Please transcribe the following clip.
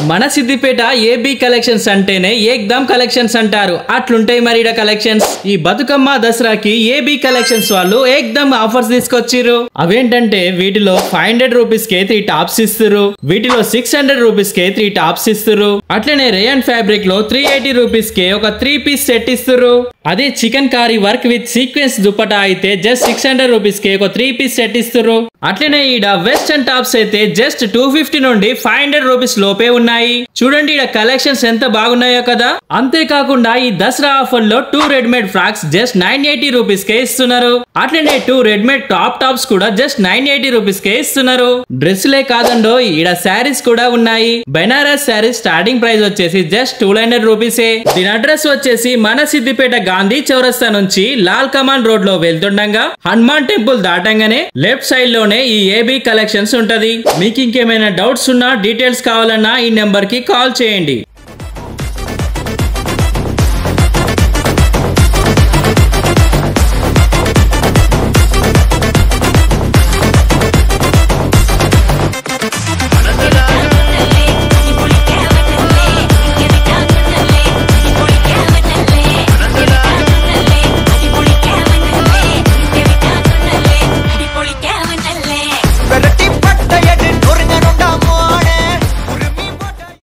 మన Siddipet AB collections అంటేనే ఏక్దమ్ collections అంటారు అట్లుంటాయి మరి ఈడ కలెక్షన్స్ ఈ బతుకమ్మ దసరాకి ఏబీ కలెక్షన్స్ వాళ్ళు ఏక్దమ్ ఆఫర్స్ తీసుకొచ్చిర్రు అవేంటంటే వీటిలో ఫైవ్ హండ్రెడ్ రూపీస్ కే త్రీ టాప్స్ ఇస్తురు వీటిలో సిక్స్ హండ్రెడ్ రూపీస్ కే త్రీ టాప్స్ ఇస్తురు అట్లనే రేయన్ ఫ్యాబ్రిక్ లో త్రీ ఎయిటీ రూపీస్ కే ఒక త్రీ పీస్ సెట్ ఇస్తురు అదే chikankari work with sequence dupatta అయితే జస్ట్ సిక్స్ హండ్రెడ్ రూపీస్ కి ఒక త్రీ పీస్ సెట్ ఇస్తురు అట్లనే ఈడ వెస్టర్న్ టాప్స్ అయితే జస్ట్ టూ ఫిఫ్టీ నుండి ఫైవ్ హండ్రెడ్ రూపీస్ లోపే ఉన్నాయి చూడండి ఈడ కలెక్షన్స్ ఎంత బాగున్నాయో కదా అంతేకాకుండా ఈ దసరా ఆఫర్ లో two readymade frocks just nine eighty rupees కే ఇస్తున్నారు అట్లనే టూ రెడీమేడ్ టాప్ టాప్స్ కూడా జస్ట్ నైన్ ఎయిటీ రూపీస్ కే ఇస్తున్నారు డ్రెస్సులే కాదండో ఈడ శారీస్ కూడా ఉన్నాయి బెనారస్ శారీస్ స్టార్టింగ్ ప్రైస్ వచ్చేసి జస్ట్ టూ హండ్రెడ్ రూపీసే దీని అడ్రస్ వచ్చేసి మన సిద్దిపేట గాంధీ చౌరస్తా నుంచి లాల్ కమాన్ రోడ్ లో వెళ్తుండగా హనుమాన్ టెంపుల్ దాటంగానే లెఫ్ట్ సైడ్ లోనే ఈ ఏబీ కలెక్షన్స్ ఉంటది మీకు ఇంకేమైనా డౌట్స్ ఉన్నా డీటెయిల్స్ కావాలన్నా ఈ నెంబర్ కి కాల్ చేయండి